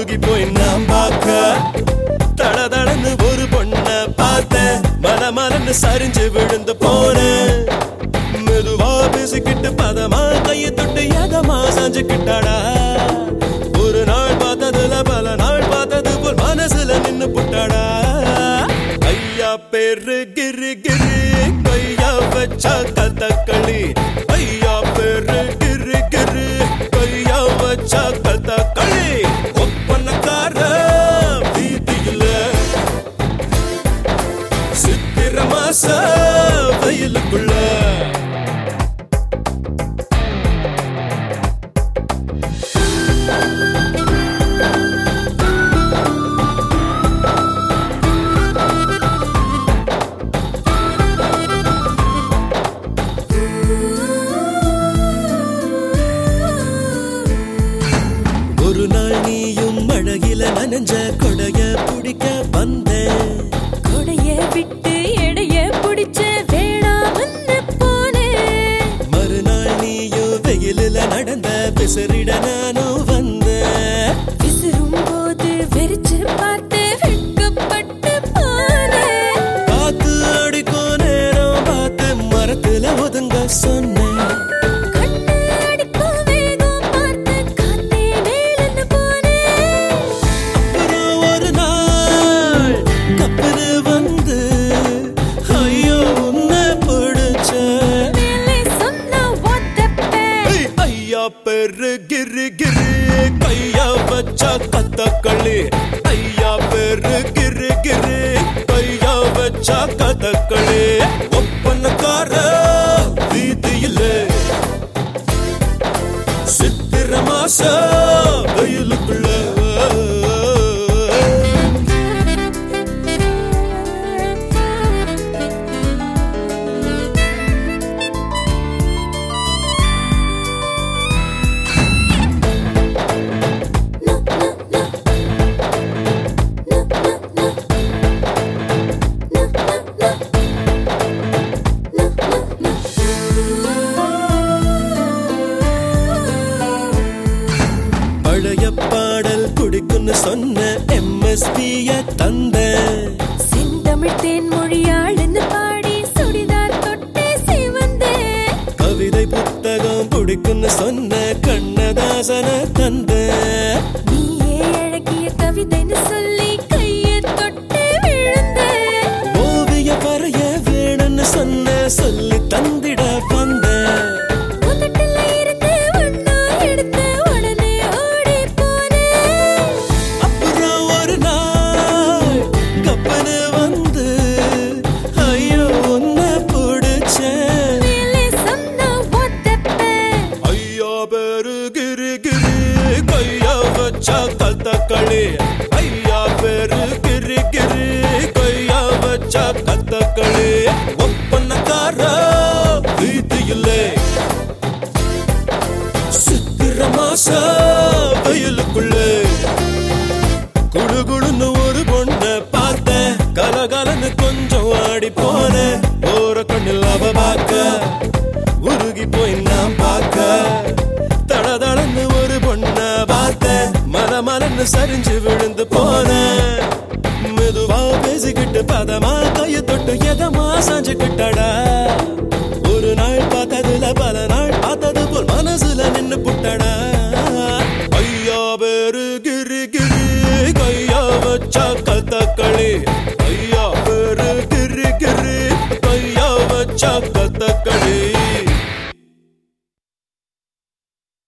உருகி போய் நான் பார்க்க தட தடன்னு ஒரு பொண்ண பார்த்தேன் மல மலன்னு சரிஞ்சு விழுந்து போனேன் மெதுவா பேசிக்கிட்டு பதமா கையை தொட்டு எதமா சாஞ்சுக்கிட்டாடா ஒரு நாள் பார்த்ததுல பல நாள் பார்த்தது போல் மனசுல நின்னு புட்டாடா ஐயா பேரு கிரு கிரு கையா வச்சா கதக்களி ஐயா பேரு கிரு கிரு கையா வச்சா கதக்களி ஒப்பனக்கார வீதியில சித்திர மாச வயலுக்குள்ள ஒரு நாள் நீயும் மழையில நனைஞ்ச கொடைய பிடிக்க வந்தேன் கொடைய விட்டு எடைய புடிச்ச வேணாமன்னு போனேன் மறுநாள் நீயும் வெயிலில் நடந்த பிசறிட நானும் வந்தேன் விசிறும் போது வெறிச்சு பார்த்து வெட்கப்பட்டு போனேன் காத்து அடிக்கும் நேரம் பார்த்து மரத்துல ஒதுங்க சொன்னேன் கண்ணு அடிக்கும் வேகம் பார்த்து காத்தே மேலன்னு போனேன் அப்புறம் ஒரு நாள் கப்பரு வந்து ஐயோ உன்னை பிடிச்ச மேலே சொன்ன ஒத்தப்பே ஐய், ஐயா பெரு கிரு கிரு கையா வச்சா கத்தக்களி ஐயா பெரு கிரு கிரு கையா வச்சா கதக்களி ஒப்பனக்கார வீதியில சித்திர மாச வெயிலுக்குள்ள பழைய பாடல் குடிக்குன்னு சொன்ன எம்எஸ்பிய தந்த செந்தமிழ் தேன்மொழியாளுன்னு பாடி சுடிதார் தொட்டே சிவந்தேன் கவிதை புத்தகம் பிடிக்குன்னு சொன்ன கண்ணதாசன தந்த நீயே அழகிய கவிதைன்னு சொல்லி கையை தொட்டு விழுந்தேன் ஓவிய வரைய வேணும்னு சொன்ன சொல்லி தந்திட வந்த உதட்டுல இருந்து ஒண்ணா எடுத்து உடனே ஓடி போனேன் அப்புறம் ஒரு நாள் கப்பனு வந்து ஐயோ உன்னை பிடிச்சேன் மேலே சொன்ன ஒத்தப்பே ஐயா பேரு கிரு கிரு கையா வச்சா கத்தக்களி ஐயா பேரு கிரு கிரு கையா வச்சா கத்தக்களி ஒப்பனக்கார வீதியில சித்திர மாச வயலுக்குள்ளே குடுகுடுன்னு ஒரு பொண்ண பார்த்தேன் கலகலன்னு கொஞ்சம் ஆடி போனேன் ஓர கண்ணில் அவ பார்க்க உருகி போய் நான் பார்க்க தடதடன்னு ஒரு பொண்ண பார்த்தேன் மல மலன்னு சரிஞ்சு விழுந்து போனேன் மெதுவா பேசிக்கிட்டு பதமா கைய தொட்டு எதமா சாஞ்சுக்கிட்டடா ஒரு நாள் பார்த்ததுல பல நாள் பார்த்தது போல் மனசுல